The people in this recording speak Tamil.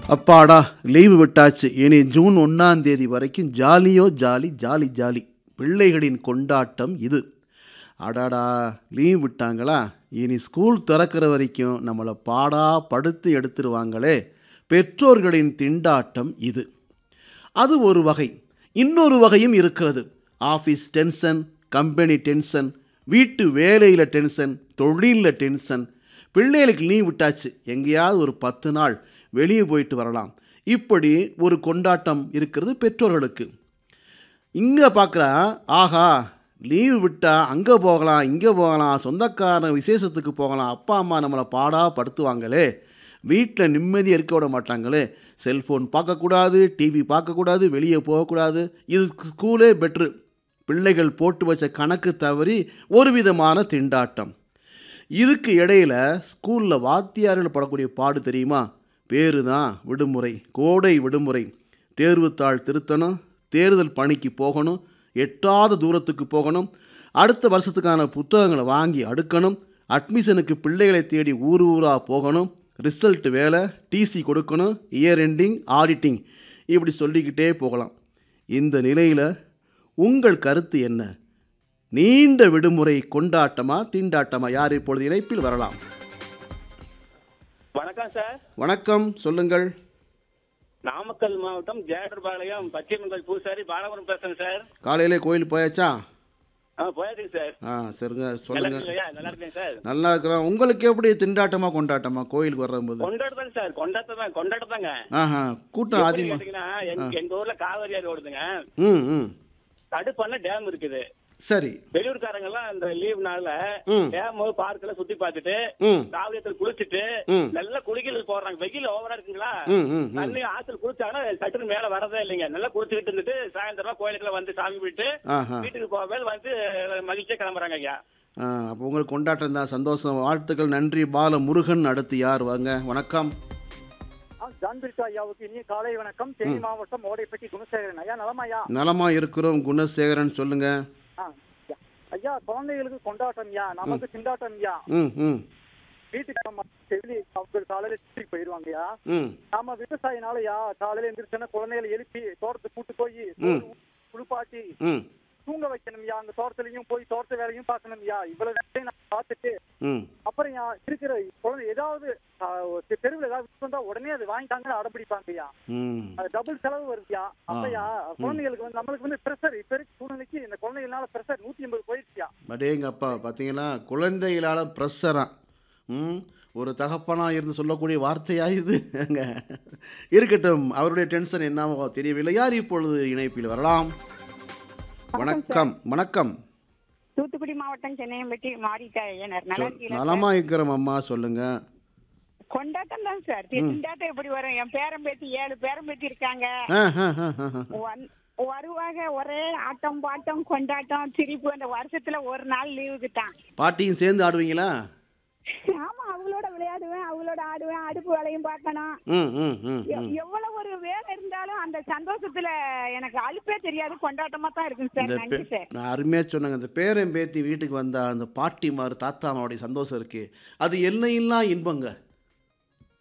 அப்பாடா லீவு விட்டாச்சு இனி ஜூன் ஒன்றாம் தேதி வரைக்கும் ஜாலியோ ஜாலி ஜாலி ஜாலி பிள்ளைகளின் கொண்டாட்டம் இது அடாடா லீவ் விட்டாங்களா இனி ஸ்கூல் திறக்கிற வரைக்கும் நம்மளை பாடா படுத்து எடுத்துருவாங்களே பெற்றோர்களின் திண்டாட்டம் இது அது ஒரு வகை இன்னொரு வகையும் இருக்கிறது ஆஃபீஸ் டென்ஷன் கம்பெனி டென்ஷன் வீட்டு வேலையில் டென்ஷன் தொழிலில் டென்ஷன் பிள்ளைகளுக்கு லீவ் விட்டாச்சு எங்கேயாவது ஒரு பத்து நாள் வெளியே போயிட்டு வரலாம் இப்படி ஒரு கொண்டாட்டம் இருக்கிறது பெற்றோர்களுக்கு இங்கே பார்க்குறா ஆஹா லீவு விட்டால் அங்கே போகலாம் இங்கே போகலாம் சொந்தக்காரன் விசேஷத்துக்கு போகலாம் அப்பா அம்மா நம்மளை பாடா படுத்துவாங்களே வீட்டில் நிம்மதியாக இருக்க விட மாட்டாங்களே செல்ஃபோன் பார்க்கக்கூடாது டிவி பார்க்கக்கூடாது வெளியே போகக்கூடாது இது ஸ்கூலே பெட்ரு பிள்ளைகள் போட்டு வச்ச கணக்கு தவறி ஒரு விதமான திண்டாட்டம் இதுக்கு இடையில ஸ்கூலில் வாத்தியார்கள் படக்கூடிய பாடு தெரியுமா பேரு தான் விடுமுறை கோடை விடுமுறை தேர்வுத்தாள் திருத்தணும் தேர்தல் பணிக்கு போகணும் எட்டாத தூரத்துக்கு போகணும் அடுத்த வருஷத்துக்கான புத்தகங்களை வாங்கி அடுக்கணும் அட்மிஷனுக்கு பிள்ளைகளை தேடி ஊர் ஊராக போகணும் ரிசல்ட் வேலை டிசி கொடுக்கணும் இயர் எண்டிங் ஆடிட்டிங் இப்படி சொல்லிக்கிட்டே போகலாம் இந்த நிலையில் உங்கள் கருத்து என்ன நீண்ட விடுமுறை கொண்டாட்டமா திண்டாட்டமா யார் இப்பொழுது இணைப்பில் வரலாம் வணக்கம் சார் வணக்கம் சொல்லுங்கள் நாமக்கல் மாவட்டம் ஜேடர்பாளையம் பச்சைமங்கல் பூசாரி பாலபுரம் பேசுறேன் சார் காலையிலே கோயில் போயாச்சா ஆ போயாச்சுங்க சார் ஆ சரிங்க நல்லா சொல்லுங்க இருக்கீங்களா நல்லா இருக்கேன் சார் நல்லா இருக்கிறோம் உங்களுக்கு எப்படி திண்டாட்டமா கொண்டாட்டமா கோயிலுக்கு வரும்போது கொண்டாடுதாங்க சார் கொண்டாட்டதான் கொண்டாட்டதாங்க ஆஹா கூட்டம் எப்படி அதிகமா கேட்டீங்கன்னா எங்க எங்க ஊர்ல காவிரி ஆறு ஓடுதுங்க ம் ம் தடுப்பண்ண டேம் இருக்குது சரி வெளியூர்காரங்க எல்லாம் இந்த லீவ் நாள்ல ம். டேம் பார்க்ல சுத்தி பார்த்துட்டு ம் காவிரியத்துல குளிச்சுட்டு ம். நல்லா குளிக்கல் போடுறாங்க வெயில் ஓவரா இருக்குங்களா ம் ம் ம் தண்ணி ஆத்துல குளிச்சாங்கன்னா சட்டுன்னு மேல வரதே இல்லைங்க நல்லா குளிச்சுக்கிட்டு இருந்துட்டு சாயந்தரம் கோயிலுக்குள்ள வந்து சாமி போயிட்டு ஆஹா வீட்டுக்கு போக வந்து மகிழ்ச்சியா கிளம்புறாங்க ஐயா ஆ அப்போ உங்களுக்கு கொண்டாட்டம் தான் சந்தோஷம் வாழ்த்துக்கள் நன்றி பால முருகன் அடுத்து யார் வாங்க வணக்கம் ஆ, ஜான் பிரிட்டோ ஐயாவுக்கு இனிய காலை வணக்கம் தேனி மாவட்டம் ஓடைப்பட்டி குணசேகரன் ஐயா நலமாயா நலமா இருக்கிறோம் குணசேகரன் சொல்லுங்க ஆ, ஐயா. ஐயா குழந்தைகளுக்கு கொண்டாட்டம் ஐயா நமக்கு திண்டாட்டம் ஐயா ம் ம் வீட்டுக்கு நம்ம செவிலி அவங்க காலையில சுற்றி போயிருவாங்கய்யா ம் நாம விவசாயினாலயா காலையில எந்திரிச்சோன்னா குழந்தைகளை எழுப்பி தோட்டத்துக்கு கூட்டு போய் ம். குளிப்பாட்டி ம் தூங்க வைக்கணும்யா அந்த தோட்டத்துலயும் போய் தோட்ட வேலையும் பார்க்கணும்யா இவ்வளவு வேலையும் நான் பார்த்துட்டு ம் அப்புறம் யா இருக்கிற குழந்தை ஏதாவது ஆ, தெ- தெருவுல ஏதாவது விட்டு வந்தா உடனே அது வாங்கிட்டாங்கன்னு அடம்பிடிப்பாங்கய்யா ம் அது டபுள் செலவு வருதுயா அப்பயா குழந்தைகளுக்கு வந்து நம்மளுக்கு வந்து ப்ரெஷர் இப்ப இருக்க சூழ்நிலைக்கு இந்த குழந்தைகளால ப்ரெஷர் நூத்தி எண்பது போயிடுச்சியா அடேங்க அப்பா பார்த்தீங்களா குழந்தைகளால் ப்ரெஷரா ம் ஒரு தகப்பனா இருந்து சொல்லக்கூடிய வார்த்தையா இது அங்க இருக்கட்டும் அவருடைய டென்ஷன் என்னவோ தெரியவில்லை யார் இப்பொழுது இணைப்பில் வரலாம் வணக்கம் வணக்கம் தூத்துக்குடி மாவட்டம் சென்னையம்பட்டி மாரிக்கா ஐயனர் நல்லா இருக்கீங்களா நலமா இருக்கிறோம் அம்மா சொல்லுங்க கொண்டாட்டம் தான் சார் திண்டாட்டம் எப்படி வரும் என் பேரன் பேத்தி ஏழு பேரன் பேத்தி இருக்காங்க ஆ ஆ ஆ ஆ, ஆ. வந்- வருவாங்க ஒரே ஆட்டம் பாட்டம் கொண்டாட்டம் சிரிப்பு அந்த வருஷத்துல ஒரு நாள் லீவுக்கு தான் பாட்டியும் சேர்ந்து ஆடுவீங்களா ஆமா அவங்களோட விளையாடுவேன் அவங்களோட ஆடுவேன் அடுப்பு வேலையும் பார்க்கணும் ம் ம் ம் எ- ம் எவ்வளவு ஒரு வேலை இருந்தாலும் அந்த சந்தோஷத்துல எனக்கு அலுப்பே தெரியாது கொண்டாட்டமா தான் இருக்கும் சார் இந்த நன்றி பே- சார் நான் அருமையாக சொன்னாங்க இந்த பேரன் பேத்தி வீட்டுக்கு வந்தா அந்த பாட்டிமார் தாத்தாமாவுடைய சந்தோஷம் இருக்கு அது எல்லையில்லா இன்பங்க